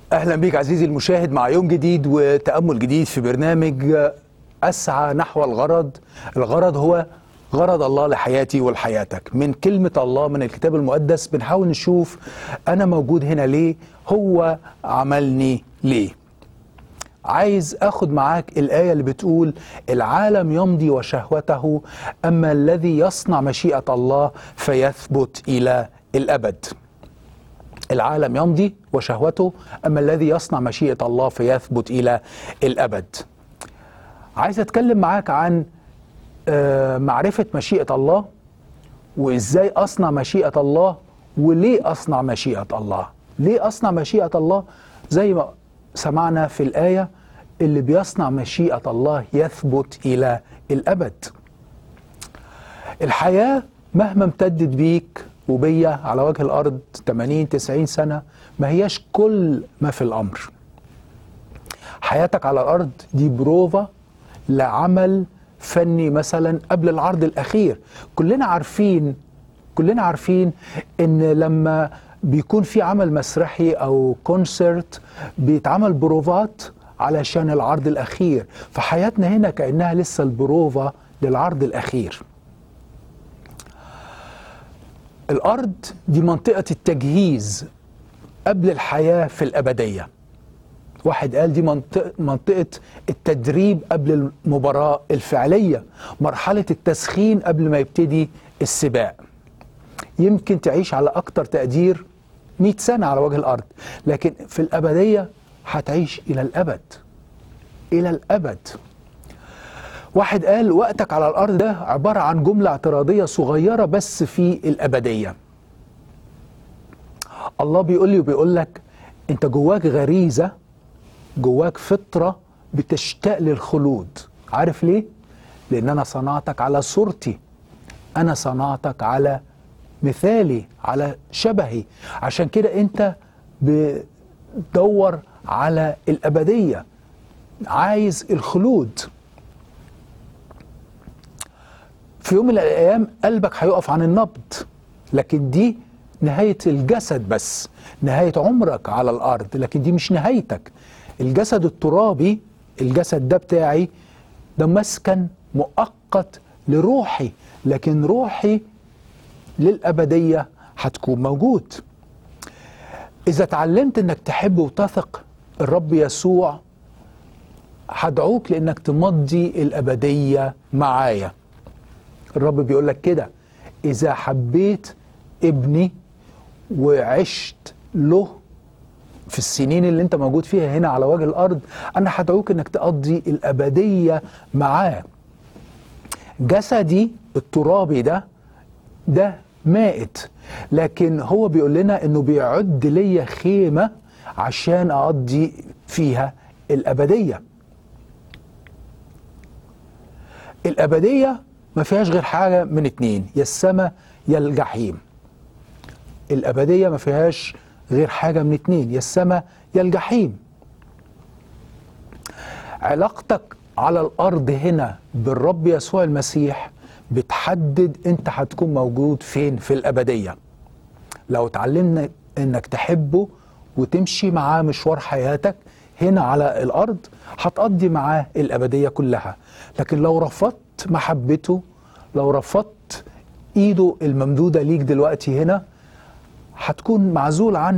اهلا بك عزيزي المشاهد مع يوم جديد وتامل جديد في برنامج اسعى نحو الغرض الغرض هو غرض الله لحياتي ولحياتك من كلمه الله من الكتاب المقدس بنحاول نشوف انا موجود هنا ليه هو عملني ليه عايز اخد معاك الايه اللي بتقول العالم يمضي وشهوته اما الذي يصنع مشيئه الله فيثبت الى الابد العالم يمضي وشهوته أما الذي يصنع مشيئة الله فيثبت إلى الأبد عايز أتكلم معاك عن آه، معرفة مشيئة الله وإزاي أصنع مشيئة الله وليه أصنع مشيئة الله ليه أصنع مشيئة الله زي ما سمعنا في الآية اللي بيصنع مشيئة الله يثبت إلى الأبد الحياة مهما امتدت بيك وبيا على وجه الأرض 80 90 سنة ما هياش كل ما في الأمر حياتك على الأرض دي بروفا لعمل فني مثلا قبل العرض الأخير كلنا عارفين كلنا عارفين إن لما بيكون في عمل مسرحي أو كونسرت بيتعمل بروفات علشان العرض الأخير فحياتنا هنا كأنها لسه البروفا للعرض الأخير الأرض دي منطقة التجهيز قبل الحياة في الأبدية واحد قال دي منطقة, منطقة التدريب قبل المباراة الفعلية مرحلة التسخين قبل ما يبتدي السباق يمكن تعيش على أكتر تقدير 100 سنة على وجه الأرض لكن في الأبدية هتعيش إلى الأبد إلى الأبد واحد قال وقتك على الأرض ده عبارة عن جملة اعتراضية صغيرة بس في الأبدية الله بيقول لي وبيقول لك أنت جواك غريزة جواك فطرة بتشتاق للخلود عارف ليه؟ لأن أنا صنعتك على صورتي أنا صنعتك على مثالي على شبهي عشان كده أنت بتدور على الأبدية عايز الخلود في يوم من الايام قلبك هيقف عن النبض لكن دي نهايه الجسد بس نهايه عمرك على الارض لكن دي مش نهايتك الجسد الترابي الجسد ده بتاعي ده مسكن مؤقت لروحي لكن روحي للابديه هتكون موجود اذا اتعلمت انك تحب وتثق الرب يسوع هدعوك لانك تمضي الابديه معايا الرب بيقول لك كده إذا حبيت ابني وعشت له في السنين اللي انت موجود فيها هنا على وجه الأرض أنا هدعوك إنك تقضي الأبدية معاه جسدي الترابي ده ده مائت لكن هو بيقول لنا إنه بيعد ليا خيمة عشان أقضي فيها الأبدية الأبدية ما فيهاش غير حاجة من اتنين يا السماء يا الجحيم الأبدية ما فيهاش غير حاجة من اتنين يا السماء يا الجحيم علاقتك على الأرض هنا بالرب يسوع المسيح بتحدد انت هتكون موجود فين في الأبدية لو اتعلمنا انك تحبه وتمشي معاه مشوار حياتك هنا على الأرض هتقضي معاه الأبدية كلها لكن لو رفضت محبته لو رفضت ايده الممدودة ليك دلوقتي هنا هتكون معزول عنه